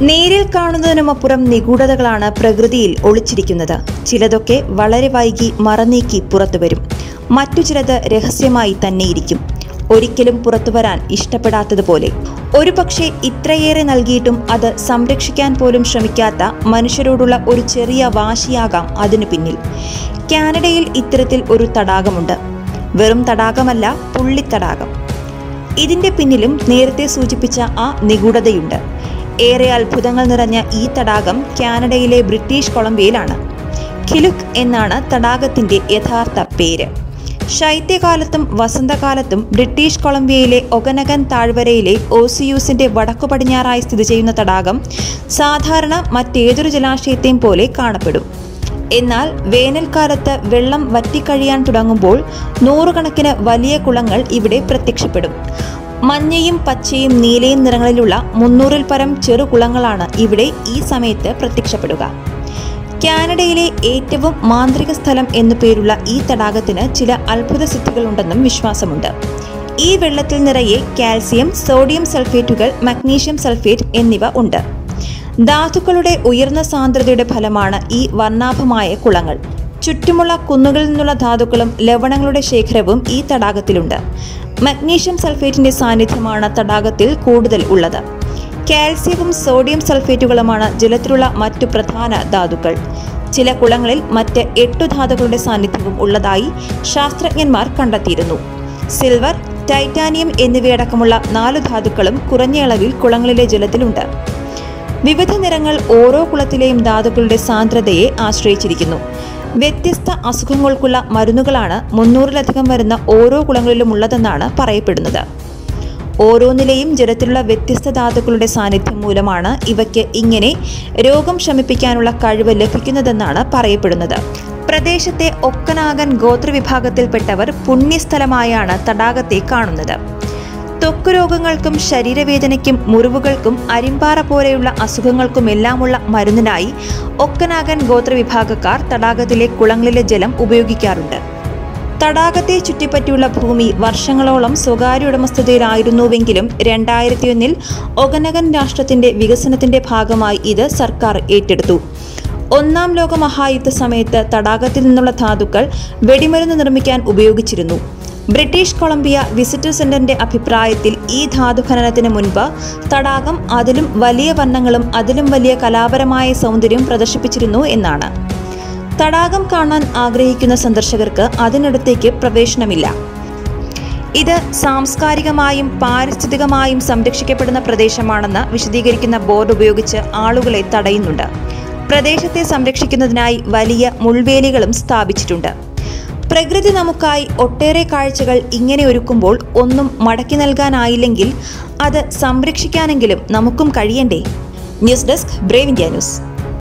നേരിൽ കാണുന്നതിനുമപ്പുറം നിഗൂഢതകളാണ് പ്രകൃതിയിൽ ഒളിച്ചിരിക്കുന്നത് ചിലതൊക്കെ വളരെ വൈകി മറനീക്കി പുറത്തുവരും മറ്റു ചിലത് രഹസ്യമായി തന്നെയിരിക്കും ഒരിക്കലും പുറത്തുവരാൻ ഇഷ്ടപ്പെടാത്തതുപോലെ ഒരുപക്ഷെ ഇത്രയേറെ നൽകിയിട്ടും അത് സംരക്ഷിക്കാൻ പോലും ശ്രമിക്കാത്ത മനുഷ്യരോടുള്ള ഒരു ചെറിയ വാശിയാകാം അതിനു പിന്നിൽ കാനഡയിൽ ഇത്തരത്തിൽ ഒരു തടാകമുണ്ട് വെറും തടാകമല്ല പുള്ളിത്തടാകം ഇതിന്റെ പിന്നിലും നേരത്തെ സൂചിപ്പിച്ച ആ നിഗൂഢതയുണ്ട് ഏറെ അത്ഭുതങ്ങൾ നിറഞ്ഞ ഈ തടാകം കാനഡയിലെ ബ്രിട്ടീഷ് കൊളംബിയയിലാണ് ഖിലുക് എന്നാണ് തടാകത്തിന്റെ യഥാർത്ഥ പേര് ശൈത്യകാലത്തും വസന്തകാലത്തും ബ്രിട്ടീഷ് കൊളംബിയയിലെ ഒഗനഗൻ താഴ്വരയിലെ ഓസിയൂസിന്റെ വടക്കു പടിഞ്ഞാറായി സ്ഥിതി ചെയ്യുന്ന തടാകം സാധാരണ മറ്റേതൊരു ജലാശയത്തെയും പോലെ കാണപ്പെടും എന്നാൽ വേനൽക്കാലത്ത് വെള്ളം വറ്റിക്കഴിയാൻ തുടങ്ങുമ്പോൾ നൂറുകണക്കിന് വലിയ കുളങ്ങൾ ഇവിടെ പ്രത്യക്ഷപ്പെടും മഞ്ഞയും പച്ചയും നീലയും നിറങ്ങളിലുള്ള മുന്നൂറിൽ പരം ചെറുകുളങ്ങളാണ് ഇവിടെ ഈ സമയത്ത് പ്രത്യക്ഷപ്പെടുക കാനഡയിലെ ഏറ്റവും മാന്ത്രിക സ്ഥലം എന്നു പേരുള്ള ഈ തടാകത്തിന് ചില അത്ഭുത സിദ്ധികളുണ്ടെന്നും വിശ്വാസമുണ്ട് ഈ വെള്ളത്തിൽ നിറയെ കാൽസ്യം സോഡിയം സൾഫേറ്റുകൾ മഗ്നീഷ്യം സൾഫേറ്റ് എന്നിവ ഉണ്ട് ധാതുക്കളുടെ ഉയർന്ന സാന്ദ്രതയുടെ ഫലമാണ് ഈ വർണ്ണാഭമായ കുളങ്ങൾ ചുറ്റുമുള്ള കുന്നുകളിൽ നിന്നുള്ള ധാതുക്കളും ലവണങ്ങളുടെ ശേഖരവും ഈ തടാകത്തിലുണ്ട് മഗ്നീഷ്യം സൾഫേറ്റിന്റെ സാന്നിധ്യമാണ് തടാകത്തിൽ കൂടുതൽ ഉള്ളത് കാൽസ്യവും സോഡിയം സൾഫേറ്റുകളുമാണ് ജലത്തിലുള്ള മറ്റു പ്രധാന ധാതുക്കൾ ചില കുളങ്ങളിൽ മറ്റ് എട്ടു ധാതുക്കളുടെ സാന്നിധ്യവും ഉള്ളതായി ശാസ്ത്രജ്ഞന്മാർ കണ്ടെത്തിയിരുന്നു സിൽവർ ടൈറ്റാനിയം എന്നിവയടക്കമുള്ള നാലു ധാതുക്കളും കുറഞ്ഞ അളവിൽ കുളങ്ങളിലെ ജലത്തിലുണ്ട് വിവിധ നിറങ്ങൾ ഓരോ കുളത്തിലെയും ധാതുക്കളുടെ സാന്ദ്രതയെ ആശ്രയിച്ചിരിക്കുന്നു വ്യത്യസ്ത അസുഖങ്ങൾക്കുള്ള മരുന്നുകളാണ് മുന്നൂറിലധികം വരുന്ന ഓരോ കുളങ്ങളിലും ഉള്ളതെന്നാണ് പറയപ്പെടുന്നത് ഓരോന്നിലെയും ജലത്തിലുള്ള വ്യത്യസ്ത ധാതുക്കളുടെ സാന്നിധ്യം മൂലമാണ് ഇവയ്ക്ക് ഇങ്ങനെ രോഗം ശമിപ്പിക്കാനുള്ള കഴിവ് ലഭിക്കുന്നതെന്നാണ് പറയപ്പെടുന്നത് പ്രദേശത്തെ ഒക്കനാഗൻ ഗോത്രവിഭാഗത്തിൽപ്പെട്ടവർ പുണ്യസ്ഥലമായാണ് തടാകത്തെ കാണുന്നത് ത്വക്ക് രോഗങ്ങൾക്കും ശരീരവേദനയ്ക്കും മുറിവുകൾക്കും അരിമ്പാറ പോലെയുള്ള അസുഖങ്ങൾക്കുമെല്ലാമുള്ള മരുന്നിനായി ഒക്കനാഗൻ ഗോത്രവിഭാഗക്കാർ തടാകത്തിലെ കുളങ്ങളിലെ ജലം ഉപയോഗിക്കാറുണ്ട് തടാകത്തെ ചുറ്റിപ്പറ്റിയുള്ള ഭൂമി വർഷങ്ങളോളം സ്വകാര്യ ഉടമസ്ഥതയിലായിരുന്നുവെങ്കിലും രണ്ടായിരത്തിയൊന്നിൽ ഒഗനഗൻ രാഷ്ട്രത്തിന്റെ വികസനത്തിന്റെ ഭാഗമായി ഇത് സർക്കാർ ഏറ്റെടുത്തു ഒന്നാം ലോക മഹായുദ്ധ സമയത്ത് തടാകത്തിൽ നിന്നുള്ള ധാതുക്കൾ വെടിമരുന്ന് നിർമ്മിക്കാൻ ഉപയോഗിച്ചിരുന്നു ബ്രിട്ടീഷ് കൊളംബിയ വിസിറ്റർ സെന്ററിന്റെ അഭിപ്രായത്തിൽ ഈ ധാതു ഖനനത്തിന് മുൻപ് തടാകം അതിലും വലിയ വർണ്ണങ്ങളും അതിലും വലിയ കലാപരമായ സൗന്ദര്യവും പ്രദർശിപ്പിച്ചിരുന്നു എന്നാണ് തടാകം കാണാൻ ആഗ്രഹിക്കുന്ന സന്ദർശകർക്ക് അതിനടുത്തേക്ക് പ്രവേശനമില്ല ഇത് സാംസ്കാരികമായും പാരിസ്ഥിതികമായും സംരക്ഷിക്കപ്പെടുന്ന പ്രദേശമാണെന്ന് വിശദീകരിക്കുന്ന ബോർഡ് ഉപയോഗിച്ച് ആളുകളെ തടയുന്നുണ്ട് പ്രദേശത്തെ സംരക്ഷിക്കുന്നതിനായി വലിയ മുൾവേലികളും സ്ഥാപിച്ചിട്ടുണ്ട് പ്രകൃതി നമുക്കായി ഒട്ടേറെ കാഴ്ചകൾ ഇങ്ങനെ ഒരുക്കുമ്പോൾ ഒന്നും മടക്കി നൽകാനായില്ലെങ്കിൽ അത് സംരക്ഷിക്കാനെങ്കിലും നമുക്കും കഴിയണ്ടേ news desk brave India news